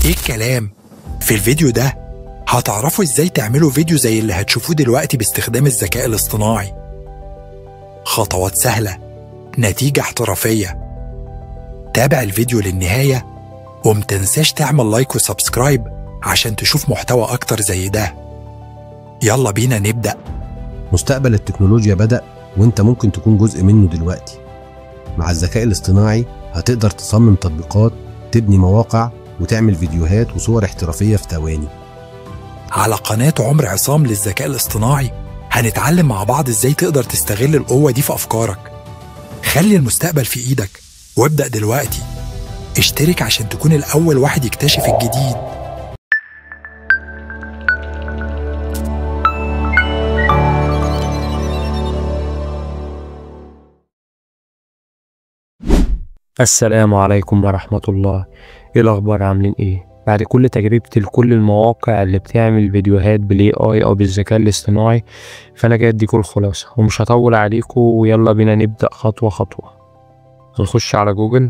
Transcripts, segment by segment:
ايه الكلام في الفيديو ده هتعرفوا ازاي تعملوا فيديو زي اللي هتشوفوه دلوقتي باستخدام الذكاء الاصطناعي خطوات سهلة نتيجة احترافية تابع الفيديو للنهاية ومتنساش تعمل لايك وسبسكرايب عشان تشوف محتوى أكتر زي ده يلا بينا نبدأ مستقبل التكنولوجيا بدأ وانت ممكن تكون جزء منه دلوقتي مع الذكاء الاصطناعي هتقدر تصمم تطبيقات تبني مواقع وتعمل فيديوهات وصور احترافية في ثواني على قناة عمر عصام للذكاء الاصطناعي هنتعلم مع بعض ازاي تقدر تستغل القوة دي في أفكارك خلي المستقبل في إيدك وابدأ دلوقتي اشترك عشان تكون الأول واحد يكتشف الجديد السلام عليكم ورحمة الله ايه الأخبار عاملين ايه؟ بعد كل تجربتي لكل المواقع اللي بتعمل فيديوهات بالاي اي او بالذكاء الاصطناعي فانا جاي اديكوا الخلاصة ومش هطول عليكم ويلا بينا نبدأ خطوة خطوة هنخش على جوجل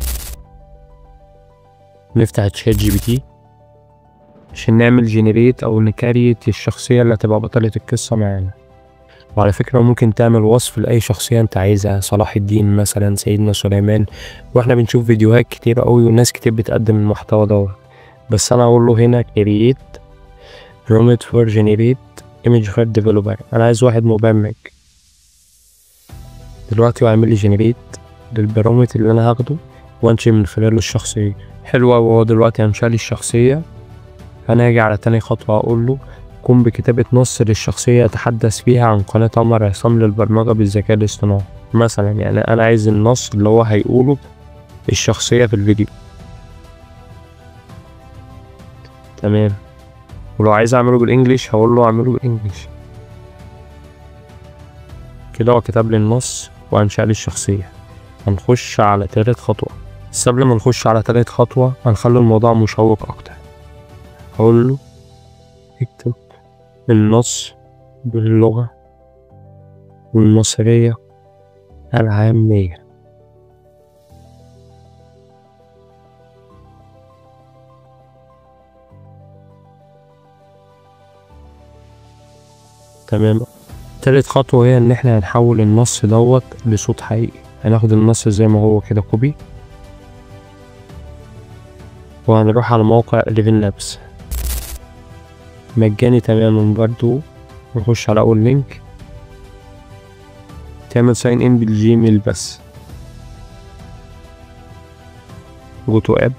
نفتح تشات جي بي تي عشان نعمل جنريت او نكريت الشخصية اللي هتبقى بطلة القصة معانا وعلى فكرة ممكن تعمل وصف لأي شخصية أنت عايزها صلاح الدين مثلا سيدنا سليمان وإحنا بنشوف فيديوهات كتير أوي وناس كتير بتقدم المحتوى دوت بس أنا أقول له هنا كرييت prompt for generate image file developer أنا عايز واحد مبرمج دلوقتي هو عامل لي جنريت للبرومت اللي أنا هاخده وأنشئ من خلاله الشخصية حلوة وهو دلوقتي هنشأ لي الشخصية أنا هاجي على تاني خطوة أقول له قم بكتابة نص للشخصية يتحدث فيها عن قناة عمر عصام للبرمجة بالذكاء الاصطناعي مثلا يعني أنا عايز النص اللي هو هيقوله الشخصية في الفيديو تمام ولو عايز أعمله بالإنجليش هقول له أعمله بالإنجليش كده هو كتب لي النص وأنشأ لي الشخصية هنخش على تالت خطوة بس قبل ما نخش على تالت خطوة هنخلي الموضوع مشوق أكتر هقول له اكتب النص باللغة المصرية العامية تمام تالت خطوة هي إن إحنا هنحول النص دوت لصوت حقيقي هناخد النص زي ما هو كده كوبي وهنروح على موقع ليفين لابس مجاني تماما برضو نخش على اول لينك تعمل ساين ان بالجيميل بس جو تو اب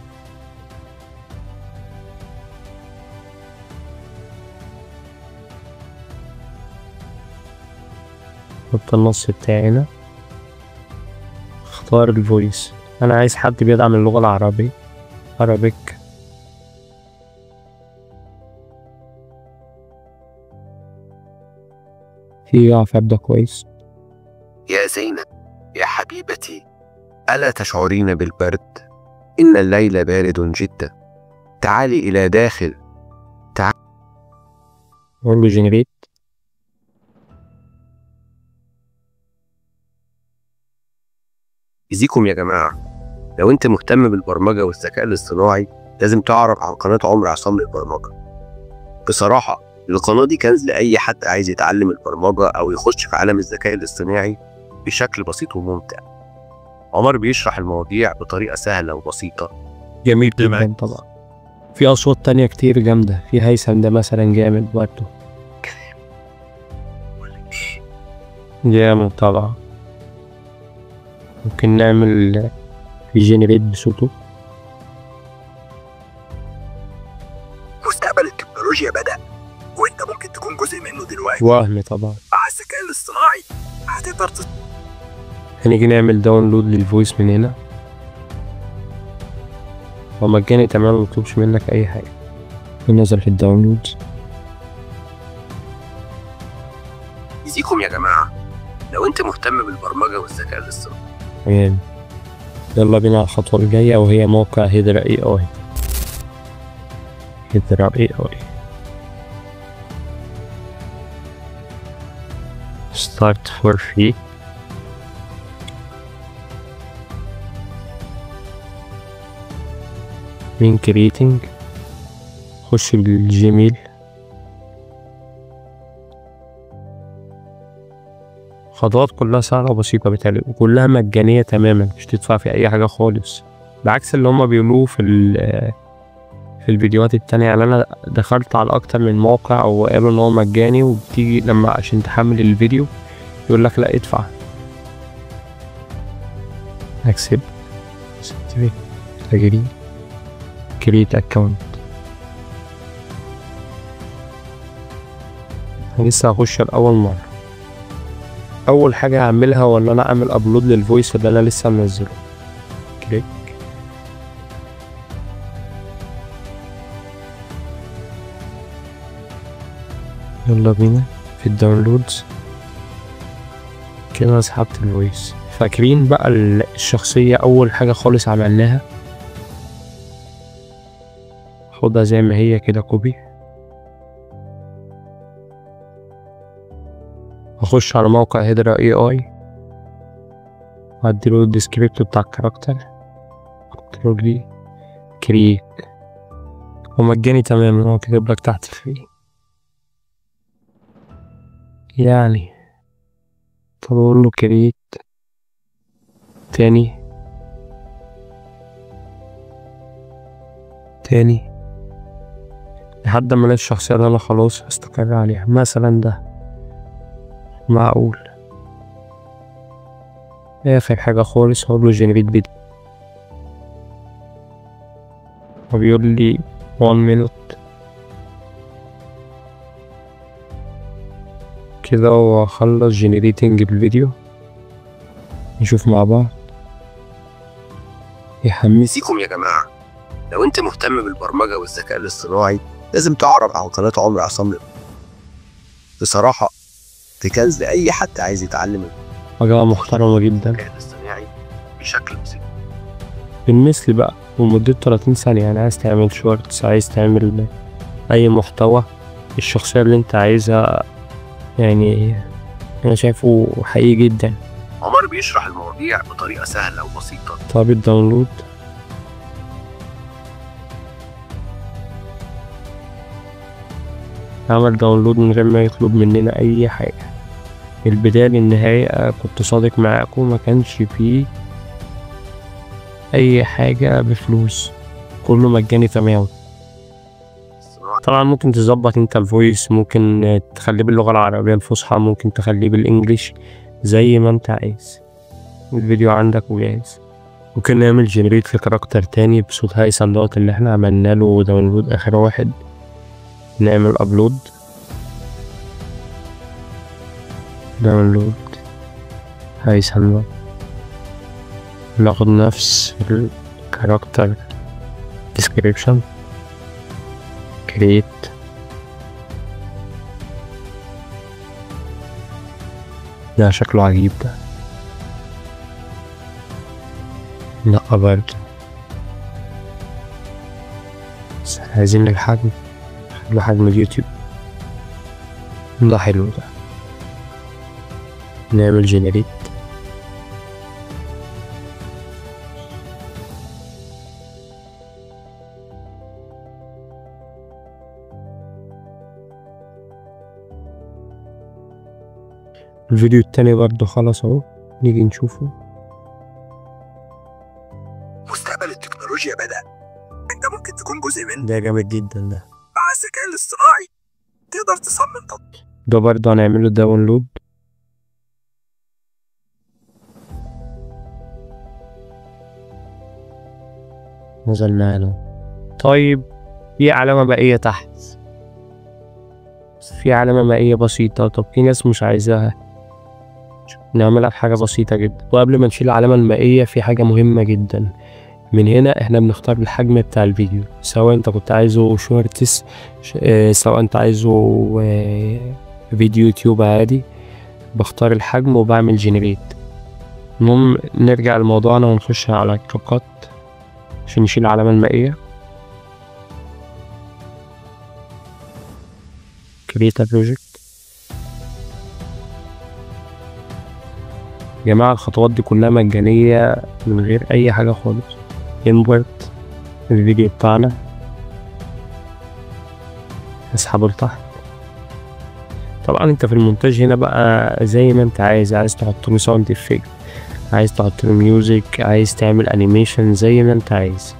حط النص بتاعي هنا اختار الفويس انا عايز حد بيدعم اللغة العربية عربيك في يعرف يبدأ كويس يا زينب يا حبيبتي ألا تشعرين بالبرد؟ إن الليل بارد جدا تعالي إلى داخل اقول له جنريت يزيكم يا جماعة لو أنت مهتم بالبرمجة والذكاء الاصطناعي لازم تعرف عن قناة عمر عصام للبرمجة بصراحة القناة دي كنز لأي حد عايز يتعلم البرمجة أو يخش في عالم الذكاء الاصطناعي بشكل بسيط وممتع عمر بيشرح المواضيع بطريقة سهلة وبسيطة جميل جدا طبعا في أصوات تانية كتير جامدة في هيثم ده مثلا جامد برضه جامد طبعا ممكن نعمل في جنريت بصوته مستقبل التكنولوجيا بدأ وانت ممكن تكون جزء منه دلوقتي وهم طبعا مع الذكاء الاصطناعي هتقدر تس... هنيجي نعمل داونلود للفويس من هنا هو مجاني تمام مطلوبش منك أي حاجة ننزل في الداونلود يزيكم يا جماعة لو أنت مهتم بالبرمجة والذكاء الاصطناعي تمام يلا بينا على الخطوة الجاية وهي موقع هيدرا اي اي هيدرا اي اي start for free من creating نخش بالجيميل خطوات كلها سهلة وبسيطة بالتالي وكلها مجانية تماما مش تدفع في أي حاجة خالص بعكس اللي هما بيقولوه في ال- في الفيديوهات التانية يعني أنا دخلت على أكتر من موقع وقالوا إن هو مجاني وبتيجي لما عشان تحمل الفيديو يقول لك لا ادفع اكسب agree create account لسه هخش لأول مرة أول حاجة هعملها هو إن أنا أعمل أبلود للفويس اللي أنا لسه منزله كليك يلا بينا في الداونلودز كده أنا سحبت الفويس فاكرين بقى ال- الشخصية أول حاجة خالص عملناها خدها زي ما هي كده كوبي اخش على موقع هيدرا اي اي واديله الديسكريبت بتاع الكاركتر اكتب دي كرييت ومجاني تماما هو كاتب لك تحت فري يعني طب اقول له كرييت تاني تاني لحد ما الاقي الشخصية اللي انا خلاص هستقر عليها مثلا ده معقول اخر حاجة خالص هقول له جنريت فيديو وبيقول لي 1 minute كده وأخلص جنريتنج بالفيديو نشوف مع بعض يحمس نسيكم يا جماعة لو انت مهتم بالبرمجة والذكاء الاصطناعي لازم تعرف عن قناة عمر عصام بصراحة دي كنز لأي حد عايز يتعلم حاجة محترمة جدا الذكاء الاصطناعي بشكل بسيط بالمثل بقى ومدة 30 ثانية يعني عايز تعمل شورتس عايز تعمل أي محتوى الشخصية اللي أنت عايزها يعني أنا شايفه حقيقي جدا عمر بيشرح المواضيع بطريقة سهلة وبسيطة طب الداونلود عمل داونلود من غير ما يطلب مننا أي حاجة من البداية للنهاية كنت صادق معاكم ما كانش فيه أي حاجة بفلوس كله مجاني تماما الصناعة طبعا ممكن تظبط انت الفويس ممكن تخليه باللغة العربية الفصحى ممكن تخليه بالانجليش زي ما انت عايز الفيديو عندك وجاهز ممكن نعمل جنريت لكاركتر تاني بصوت هيثم دوت اللي احنا عملنا له داونلود اخر واحد نعمل ابلود داونلود هيثم دوت ناخد نفس الكاركتر description create ده شكله عجيب ده لا برضه بس احنا عايزين الحجم خلي حجم اليوتيوب ده حلو ده نعمل جنريت الفيديو التاني برضه خلاص اهو نيجي نشوفه مستقبل التكنولوجيا بدأ انت ممكن تكون جزء منه ده جامد جدا ده مع الذكاء الاصطناعي تقدر تصمم تطبيق ده برضه هنعمله داونلود نزلنا له طيب في علامة مائية تحت في علامة مائية بسيطة طب في ناس مش عايزاها نعملها بحاجة بسيطة جدا وقبل ما نشيل العلامة المائية في حاجة مهمة جدا من هنا احنا بنختار الحجم بتاع الفيديو سواء انت كنت عايزه شورتس ش- آه، سواء انت عايزه آه، فيديو يوتيوب عادي بختار الحجم وبعمل جنريت المهم نرجع لموضوعنا ونخش على الكابكات عشان نشيل العلامة المائية create a project يا جماعة الخطوات دي كلها مجانية من غير أي حاجة خالص import الفيديو بتاعنا نسحبه لتحت طبعا انت في المونتاج هنا بقى زي ما انت عايز عايز تحط له ساوند افكت عايز تحط له ميوزك عايز تعمل انيميشن زي ما انت عايز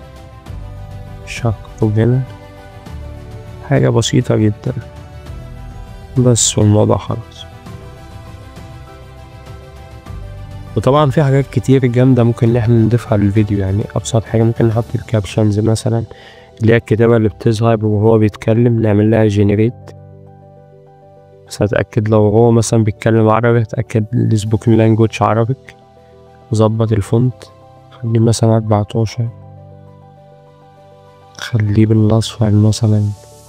شق هنا حاجة بسيطة جدا بس والموضوع خلاص وطبعا في حاجات كتير جامدة ممكن ان احنا نضيفها للفيديو يعني ابسط حاجة ممكن نحط الكابشنز مثلا اللي هي الكتابة اللي بتظهر وهو بيتكلم نعمل لها جينيريت بس اتأكد لو هو مثلا بيتكلم عربي اتأكد السبوكن لانجوج عربيك وظبط الفونت خليه مثلا أربعتاشر خليه بالأصفر مثلا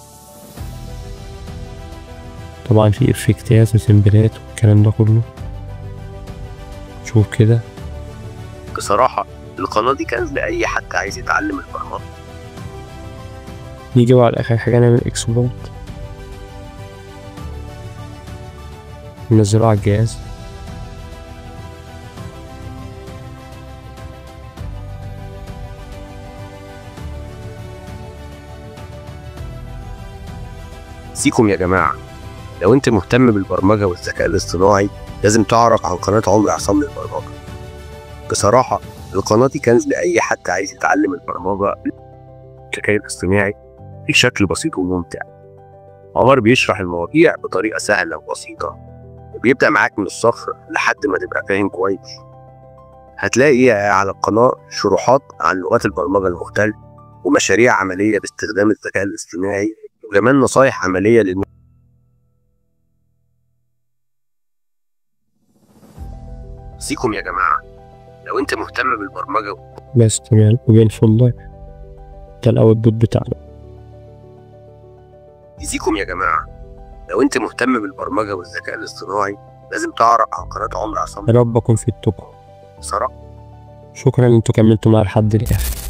طبعا في افكتات وسمبلات والكلام ده كله شوف كده بصراحة القناة دي كانت لأي حد عايز يتعلم البرمجة نيجي بقى على آخر حاجة نعمل اكسبورت ننزله على الجهاز سيكم يا جماعة لو انت مهتم بالبرمجة والذكاء الاصطناعي لازم تعرف عن قناة عمر عصام للبرمجة بصراحة القناة دي كانت لأي حد عايز يتعلم البرمجة الذكاء الاصطناعي بشكل بسيط وممتع عمر بيشرح المواضيع بطريقة سهلة وبسيطة وبيبدأ معاك من الصفر لحد ما تبقى فاهم كويس هتلاقي على القناة شروحات عن لغات البرمجة المختلفة ومشاريع عملية باستخدام الذكاء الاصطناعي وكمان نصايح عملية للم... سيكم يا جماعة لو انت مهتم بالبرمجة بس تمام وبين فول لايف ده الاوتبوت بتاعنا يزيكم يا جماعة لو انت مهتم بالبرمجة والذكاء الاصطناعي لازم تعرف عن قناة عمر عصام يا رب اكون في التوب بصراحة شكرا ان انتوا كملتوا معايا لحد الاخر